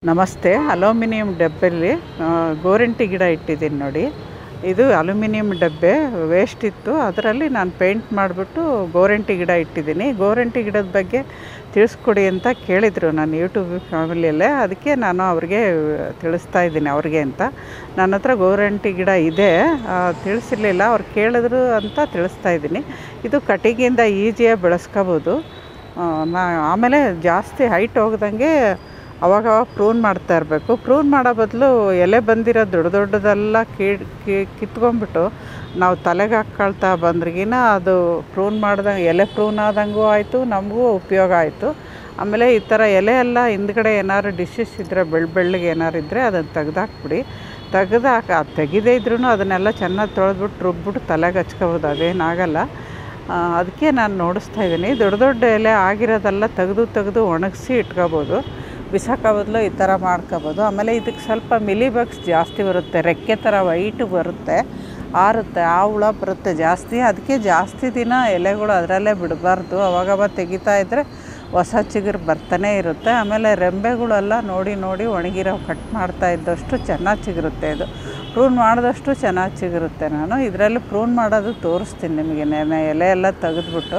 ನಮಸ್ತೆ ಅಲೋಮಿನಿಯಂ ಡಬ್ಬೆಯಲ್ಲಿ ಆ, ಗೋರಂಟಿ ಗಿಡ ಇಟ್ಟಿದ್ದೀನಿ ನೋಡಿ ಇದು ಅಲ್ಯೂಮಿನಿಯಂ ಡಬ್ಬೆ ವೇಸ್ಟ್ ಇತ್ತು ಅದರಲ್ಲಿ ನಾನು ಪೇಂಟ್ ಮಾಡಿಬಿಟ್ಟು ಗೋರಂಟಿ ಗಿಡ ಇಟ್ಟಿದ್ದೀನಿ ಗೋರಂಟಿ ಗಿಡದ ಬಗ್ಗೆ ತಿಳಿಸ್ಕೊಡಿ ಅಂತ ಕೇಳಿದರು ನಾನು ಯೂಟ್ಯೂಬ್ ಫ್ಯಾಮಿಲಿಯಲ್ಲೇ ಅದಕ್ಕೆ ನಾನು ಅವ್ರಿಗೆ ತಿಳಿಸ್ತಾ ಇದ್ದೀನಿ ಅವ್ರಿಗೆ ಅಂತ ನನ್ನ ಹತ್ರ ಗೋರಂಟಿ ಗಿಡ ಇದೆ ಆ, ತಿಳಿಸಿರ್ಲಿಲ್ಲ ಅವ್ರು ಕೇಳಿದ್ರು ಅಂತ ತಿಳಿಸ್ತಾ ಇದ್ದೀನಿ ಇದು ಕಟ್ಟಿಗೆಯಿಂದ ಈಸಿಯಾಗಿ ಬೆಳೆಸ್ಕೋಬೋದು ಆ, ನಾ ಆಮೇಲೆ ಜಾಸ್ತಿ ಹೈಟ್ ಹೋಗ್ದಂಗೆ ಅವಾಗವಾಗ ಪ್ರೂನ್ ಮಾಡ್ತಾ ಇರಬೇಕು ಪ್ರೂನ್ ಮಾಡೋ ಬದಲು ಎಲೆ ಬಂದಿರೋ ದೊಡ್ಡ ದೊಡ್ಡದೆಲ್ಲ ಕೀಡ್ ಕಿ- ಕಿತ್ಕೊಂಡ್ಬಿಟ್ಟು ನಾವು ತಲೆಗೆ ಹಾಕ್ಕೊಳ್ತಾ ಬಂದ್ರಿಗಿನ ಅದು ಪ್ರೂನ್ ಮಾಡ್ದಂಗೆ ಎಲೆ ಪ್ರೂನ್ ಆದಂಗೂ ಆಯಿತು ನಮಗೂ ಉಪಯೋಗ ಆಯಿತು ಆಮೇಲೆ ಈ ಥರ ಎಲೆ ಎಲ್ಲ ಹಿಂದ್ಗಡೆ ಏನಾದ್ರು ಡಿಶಸ್ ಇದ್ದರೆ ಬೆಳ್ಳ ಬೆಳ್ಳಗೆ ಏನಾರು ಇದ್ದರೆ ಅದನ್ನು ತೆಗ್ದಾಕ್ಬಿಡಿ ತೆಗ್ದಾಕ ಅದು ತೆಗಿದೇ ಇದ್ರೂ ಅದನ್ನೆಲ್ಲ ಚೆನ್ನಾಗಿ ತೊಳೆದ್ಬಿಟ್ಟು ರುಬ್ಬಿಟ್ಟು ತಲೆಗೆ ಹಚ್ಕೋಬೋದು ಅದೇನಾಗಲ್ಲ ಆ, ಅದಕ್ಕೆ ನಾನು ನೋಡಿಸ್ತಾ ಇದ್ದೀನಿ ದೊಡ್ಡ ದೊಡ್ಡ ಎಲೆ ಆಗಿರೋದೆಲ್ಲ ತೆಗೆದು ತೆಗೆದು ಒಣಗಿಸಿ ಇಟ್ಕೋಬೋದು ಬಿಸಾಕೋ ಬದಲು ಈ ಥರ ಮಾಡ್ಕೋಬೋದು ಆಮೇಲೆ ಇದಕ್ಕೆ ಸ್ವಲ್ಪ ಮಿಲಿ ಬಗ್ಸ್ ಜಾಸ್ತಿ ಬರುತ್ತೆ ರೆಕ್ಕೆ ಥರ ವೈಟ್ ಬರುತ್ತೆ ಆರುತ್ತೆ ಆ ಹುಳ ಬರುತ್ತೆ ಜಾಸ್ತಿ ಅದಕ್ಕೆ ಜಾಸ್ತಿ ದಿನ ಎಲೆಗಳು ಅದರಲ್ಲೇ ಬಿಡಬಾರ್ದು ಅವಾಗವಾಗ ತೆಗಿತಾ ಇದ್ದರೆ ಹೊಸ ಚಿಗುರು ಬರ್ತಾನೆ ಇರುತ್ತೆ ಆಮೇಲೆ ರೆಂಬೆಗಳೆಲ್ಲ ನೋಡಿ ನೋಡಿ ಒಣಗಿರೋ ಕಟ್ ಮಾಡ್ತಾ ಇದ್ದಷ್ಟು ಚೆನ್ನಾಗಿ ಚಿಗುರುತ್ತೆ ಇದು ಪ್ರೂನ್ ಮಾಡಿದಷ್ಟು ಚೆನ್ನಾಗಿ ಚಿಗುರುತ್ತೆ ನಾನು ಇದರಲ್ಲಿ ಪ್ರೂನ್ ಮಾಡೋದು ತೋರಿಸ್ತೀನಿ ನಿಮಗೆ ನೆನೆ ಎಲೆ ಎಲ್ಲ ತೆಗೆದ್ಬಿಟ್ಟು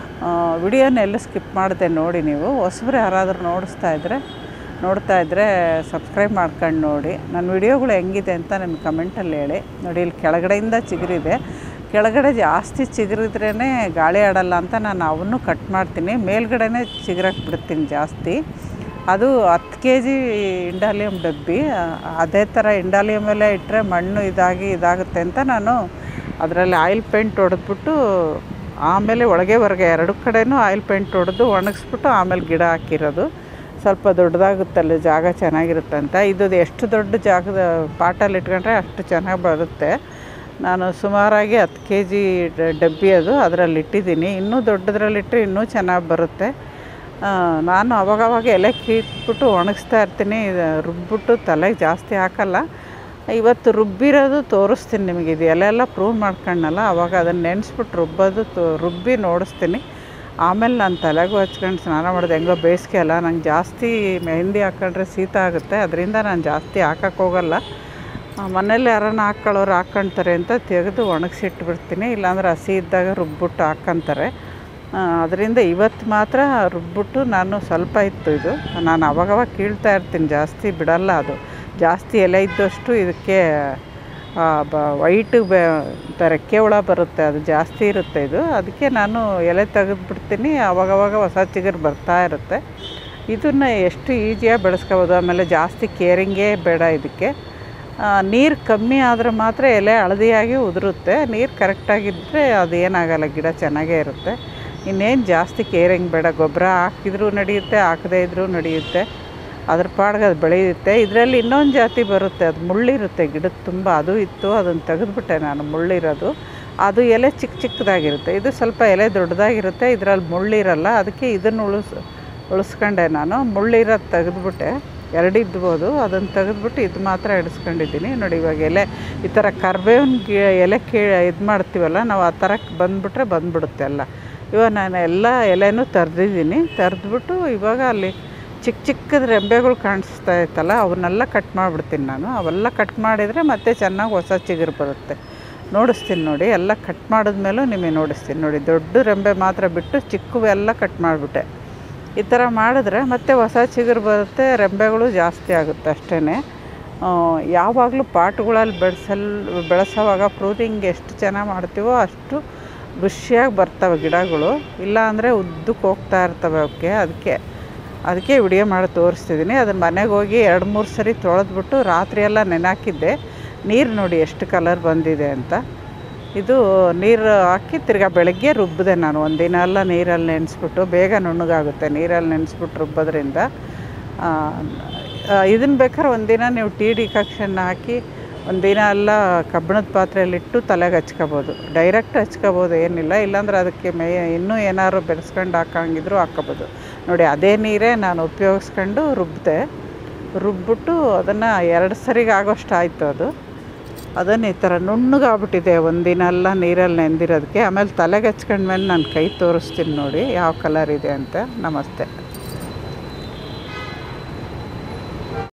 ವಿಡಿಯೋನ ಎಲ್ಲ ಸ್ಕಿಪ್ ಮಾಡಿದೆ ನೋಡಿ ನೀವು ಹೊಸಬ್ರು ಯಾರಾದರೂ ನೋಡಿಸ್ತಾ ಇದ್ದರೆ ನೋಡ್ತಾ ಇದ್ದರೆ ಸಬ್ಸ್ಕ್ರೈಬ್ ಮಾಡ್ಕೊಂಡು ನೋಡಿ ನನ್ನ ವಿಡಿಯೋಗಳು ಹೆಂಗಿದೆ ಅಂತ ನಿಮ್ಗೆ ಕಮೆಂಟಲ್ಲಿ ಹೇಳಿ ನೋಡಿ ಇಲ್ಲಿ ಕೆಳಗಡೆಯಿಂದ ಚಿಗುರಿದೆ ಕೆಳಗಡೆ ಜಾಸ್ತಿ ಚಿಗುರಿದ್ರೇ ಗಾಳಿ ಆಡಲ್ಲ ಅಂತ ನಾನು ಅವನ್ನು ಕಟ್ ಮಾಡ್ತೀನಿ ಮೇಲ್ಗಡೆನೇ ಚಿಗುರಕ್ಕೆ ಬಿಡ್ತೀನಿ ಜಾಸ್ತಿ ಅದು ಹತ್ತು ಕೆ ಜಿ ಇಂಡಾಲಿಯಂ ಡಬ್ಬಿ ಆ, ಅದೇ ಥರ ಇಂಡಾಲಿಯಂ ಎಲ್ಲ ಇಟ್ಟರೆ ಮಣ್ಣು ಇದಾಗಿ ಇದಾಗುತ್ತೆ ಅಂತ ನಾನು ಅದರಲ್ಲಿ ಆಯಿಲ್ ಪೇಂಟ್ ಹೊಡೆದ್ಬಿಟ್ಟು ಆಮೇಲೆ ಒಳಗೆ ಹೊರಗೆ ಎರಡು ಕಡೆನೂ ಆಯಿಲ್ ಪೇಂಟ್ ಹೊಡೆದು ಒಣಗಿಸ್ಬಿಟ್ಟು ಆಮೇಲೆ ಗಿಡ ಹಾಕಿರೋದು ಸ್ವಲ್ಪ ದೊಡ್ಡದಾಗುತ್ತಲ್ಲ ಜಾಗ ಚೆನ್ನಾಗಿರುತ್ತೆ ಅಂತ ಇದು ಎಷ್ಟು ದೊಡ್ಡ ಜಾಗದ ಪಾಟಲ್ಲಿ ಇಟ್ಕೊಂಡ್ರೆ ಅಷ್ಟು ಚೆನ್ನಾಗಿ ಬರುತ್ತೆ ನಾನು ಸುಮಾರಾಗಿ ಹತ್ತು ಕೆ ಜಿ ಡಬ್ಬಿ ಅದು ಅದರಲ್ಲಿ ಇಟ್ಟಿದ್ದೀನಿ ಇನ್ನೂ ದೊಡ್ಡದ್ರಲ್ಲಿಟ್ಟರೆ ಇನ್ನೂ ಚೆನ್ನಾಗಿ ಬರುತ್ತೆ ಆ, ನಾನು ಅವಾಗವಾಗ ಎಲೆ ಕಿತ್ಬಿಟ್ಟು ಒಣಗಿಸ್ತಾ ಇರ್ತೀನಿ ಇದು ರುಬ್ಬಿಟ್ಟು ತಲೆಗೆ ಜಾಸ್ತಿ ಹಾಕಲ್ಲ ಇವತ್ತು ರುಬ್ಬಿರೋದು ತೋರಿಸ್ತೀನಿ ನಿಮಗೆ ಇದು ಎಲೆ ಎಲ್ಲ ಪ್ರೂವ್ ಮಾಡ್ಕೊಂಡಲ್ಲ ಅವಾಗ ಅದನ್ನು ನೆನೆಸ್ಬಿಟ್ಟು ರುಬ್ಬೋದು ತೋ ರುಬ್ಬಿ ನೋಡಿಸ್ತೀನಿ ಆಮೇಲೆ ನಾನು ತಲೆಗೂ ಹಚ್ಕೊಂಡು ಸ್ನಾನ ಮಾಡೋದು ಹೆಂಗೋ ಬೇಸಿಗೆ ಅಲ್ಲ ನಂಗೆ ಜಾಸ್ತಿ ಮೆಹಂದಿ ಹಾಕ್ಕೊಂಡ್ರೆ ಶೀತ ಆಗುತ್ತೆ ಅದರಿಂದ ನಾನು ಜಾಸ್ತಿ ಹಾಕಕ್ಕೆ ಹೋಗಲ್ಲ ಆ, ಮನೇಲಿ ಯಾರನ್ನ ಹಾಕ್ಕೊಳ್ಳೋರು ಹಾಕ್ಕೊಂತಾರೆ ಅಂತ ತೆಗೆದು ಒಣಗಿಸಿಟ್ಬಿಡ್ತೀನಿ ಇಲ್ಲಾಂದ್ರೆ ಹಸಿ ಇದ್ದಾಗ ರುಬ್ಬಿಟ್ಟು ಹಾಕ್ಕೊಂತಾರೆ ಅದರಿಂದ ಇವತ್ತು ಮಾತ್ರ ರುಬ್ಬಿಟ್ಟು ನಾನು ಸ್ವಲ್ಪ ಇತ್ತು ಇದು ನಾನು ಅವಾಗವಾಗ ಕೀಳ್ತಾ ಇರ್ತೀನಿ ಜಾಸ್ತಿ ಬಿಡಲ್ಲ ಅದು ಜಾಸ್ತಿ ಎಲೆ ಇದ್ದಷ್ಟು ಇದಕ್ಕೆ ಆ, ಬ ವೈಟು ಬೆ ತ- ರೆಕ್ಕೆ ಹುಳ ಬರುತ್ತೆ ಅದು ಜಾಸ್ತಿ ಇರುತ್ತೆ ಇದು ಅದಕ್ಕೆ ನಾನು ಎಲೆ ತೆಗೆದ್ಬಿಡ್ತೀನಿ ಅವಾಗವಾಗ ಹೊಸ ಚಿಗುರು ಬರ್ತಾ ಇರುತ್ತೆ ಇದನ್ನು ಎಷ್ಟು ಈಸಿಯಾಗಿ ಬೆಳೆಸ್ಕೋಬೋದು ಆಮೇಲೆ ಜಾಸ್ತಿ ಕೇರಿಂಗೇ ಬೇಡ ಇದಕ್ಕೆ ನೀರು ಕಮ್ಮಿ ಆದರೆ ಮಾತ್ರ ಎಲೆ ಹಳದಿಯಾಗಿ ಉದುರುತ್ತೆ ನೀರು ಕರೆಕ್ಟಾಗಿದ್ದರೆ ಅದು ಏನಾಗಲ್ಲ ಗಿಡ ಚೆನ್ನಾಗೇ ಇರುತ್ತೆ ಇನ್ನೇನು ಜಾಸ್ತಿ ಕೇರಿಂಗ್ ಬೇಡ ಗೊಬ್ಬರ ಹಾಕಿದ್ರೂ ನಡೆಯುತ್ತೆ ಹಾಕದೇ ಇದ್ರೂ ನಡೆಯುತ್ತೆ ಅದ್ರ ಪಾಡ್ಗೆ ಅದು ಬೆಳೆಯುತ್ತೆ ಇದರಲ್ಲಿ ಇನ್ನೊಂದು ಜಾತಿ ಬರುತ್ತೆ ಅದು ಮುಳ್ಳಿರುತ್ತೆ ಗಿಡದ ತುಂಬ ಅದು ಇತ್ತು ಅದನ್ನು ತೆಗೆದ್ಬಿಟ್ಟೆ ನಾನು ಮುಳ್ಳಿರೋದು ಅದು ಎಲೆ ಚಿಕ್ಕ ಚಿಕ್ಕದಾಗಿರುತ್ತೆ ಇದು ಸ್ವಲ್ಪ ಎಲೆ ದೊಡ್ಡದಾಗಿರುತ್ತೆ ಇದರಲ್ಲಿ ಮುಳ್ಳಿರಲ್ಲ ಅದಕ್ಕೆ ಇದನ್ನು ಉಳಿಸ್ ಉಳಿಸ್ಕೊಂಡೆ ನಾನು ಮುಳ್ಳಿರೋದು ತೆಗೆದ್ಬಿಟ್ಟೆ ಎರಡು ಇದ್ಬೋದು ಅದನ್ನು ತೆಗೆದ್ಬಿಟ್ಟು ಇದು ಮಾತ್ರ ಇಡಿಸ್ಕೊಂಡಿದ್ದೀನಿ ನೋಡಿ ಇವಾಗ ಎಲೆ ಈ ಥರ ಕರ್ಬೇವಿನ ಗಿ ಎಲೆ ಕೀ ಇದು ಮಾಡ್ತೀವಲ್ಲ ನಾವು ಆ ಥರ ಬಂದುಬಿಟ್ರೆ ಬಂದುಬಿಡುತ್ತೆ ಎಲ್ಲ ಇವಾಗ ನಾನು ಎಲ್ಲ ಎಲೆನೂ ತರ್ದಿದ್ದೀನಿ ತರ್ದ್ಬಿಟ್ಟು ಇವಾಗ ಅಲ್ಲಿ ಚಿಕ್ಕ ಚಿಕ್ಕದ ರೆಂಬೆಗಳು ಕಾಣಿಸ್ತಾ ಇತ್ತಲ್ಲ ಅವನ್ನೆಲ್ಲ ಕಟ್ ಮಾಡಿಬಿಡ್ತೀನಿ ನಾನು ಅವೆಲ್ಲ ಕಟ್ ಮಾಡಿದರೆ ಮತ್ತೆ ಚೆನ್ನಾಗಿ ಹೊಸ ಚಿಗುರು ಬರುತ್ತೆ ನೋಡಿಸ್ತೀನಿ ನೋಡಿ ಎಲ್ಲ ಕಟ್ ಮಾಡಿದ್ಮೇಲೂ ನಿಮಗೆ ನೋಡಿಸ್ತೀನಿ ನೋಡಿ ದೊಡ್ಡ ರೆಂಬೆ ಮಾತ್ರ ಬಿಟ್ಟು ಚಿಕ್ಕವೆಲ್ಲ ಕಟ್ ಮಾಡಿಬಿಟ್ಟೆ ಈ ಥರ ಮಾಡಿದ್ರೆ ಮತ್ತೆ ಹೊಸ ಚಿಗುರು ಬರುತ್ತೆ ರೆಂಬೆಗಳು ಜಾಸ್ತಿ ಆಗುತ್ತೆ ಅಷ್ಟೇ ಯಾವಾಗಲೂ ಪಾಟ್ಗಳಲ್ಲಿ ಬೆಳೆಸಲ್ ಬೆಳೆಸೋವಾಗ ಪ್ರೂನಿಂಗ್ ಎಷ್ಟು ಚೆನ್ನಾಗಿ ಮಾಡ್ತೀವೋ ಅಷ್ಟು ಬುಷಿಯಾಗಿ ಬರ್ತವೆ ಗಿಡಗಳು ಇಲ್ಲ ಅಂದರೆ ಉದ್ದಕ್ಕೆ ಹೋಗ್ತಾ ಇರ್ತವೆ ಅವಕ್ಕೆ ಅದಕ್ಕೆ ಅದಕ್ಕೆ ವಿಡಿಯೋ ಮಾಡಿ ತೋರಿಸ್ತಿದ್ದೀನಿ ಅದನ್ನು ಮನೆಗೆ ಹೋಗಿ ಎರಡು ಮೂರು ಸರಿ ತೊಳೆದ್ಬಿಟ್ಟು ರಾತ್ರಿ ಎಲ್ಲ ನೆನಾಕಿದ್ದೆ ನೀರು ನೋಡಿ ಎಷ್ಟು ಕಲರ್ ಬಂದಿದೆ ಅಂತ ಇದು ನೀರು ಹಾಕಿ ತಿರ್ಗಾ ಬೆಳಗ್ಗೆ ರುಬ್ಬಿದೆ ನಾನು ಒಂದಿನ ಎಲ್ಲ ನೀರಲ್ಲಿ ನೆನೆಸ್ಬಿಟ್ಟು ಬೇಗ ನುಣ್ಣಗಾಗುತ್ತೆ ನೀರಲ್ಲಿ ನೆನೆಸ್ಬಿಟ್ಟು ರುಬ್ಬೋದ್ರಿಂದ ಇದನ್ನು ಬೇಕಾದ್ರೆ ಒಂದಿನ ನೀವು ಟೀ ಡಿಕಾಕ್ಷನ್ ಹಾಕಿ ಒಂದಿನ ಎಲ್ಲ ಕಬ್ಬಿಣದ ಪಾತ್ರೆಯಲ್ಲಿಟ್ಟು ತಲೆಗೆ ಹಚ್ಕೋಬೋದು ಡೈರೆಕ್ಟ್ ಹಚ್ಕೋಬೋದು ಏನಿಲ್ಲ ಇಲ್ಲಾಂದ್ರೆ ಅದಕ್ಕೆ ಮೇ ಇನ್ನೂ ಏನಾದ್ರು ಬೆರೆಸ್ಕೊಂಡು ಹಾಕಂಗಿದ್ರು ಹಾಕ್ಕೋಬೋದು ನೋಡಿ ಅದೇ ನೀರೇ ನಾನು ಉಪಯೋಗಿಸ್ಕೊಂಡು ರುಬ್ಬಿದೆ ರುಬ್ಬಿಟ್ಟು ಅದನ್ನು ಎರಡು ಸರಿಗೆ ಆಗೋಷ್ಟು ಆಯಿತು ಅದು ಅದನ್ನು ಈ ಥರ ನುಣ್ಣಗಾಗ್ಬಿಟ್ಟಿದೆ ಒಂದಿನ ಎಲ್ಲ ನೀರಲ್ಲಿ ನೆಂದಿರೋದಕ್ಕೆ ಆಮೇಲೆ ತಲೆಗೆ ಹಚ್ಕೊಂಡ್ಮೇಲೆ ನಾನು ಕೈ ತೋರಿಸ್ತೀನಿ ನೋಡಿ ಯಾವ ಕಲರ್ ಇದೆ ಅಂತ ನಮಸ್ತೆ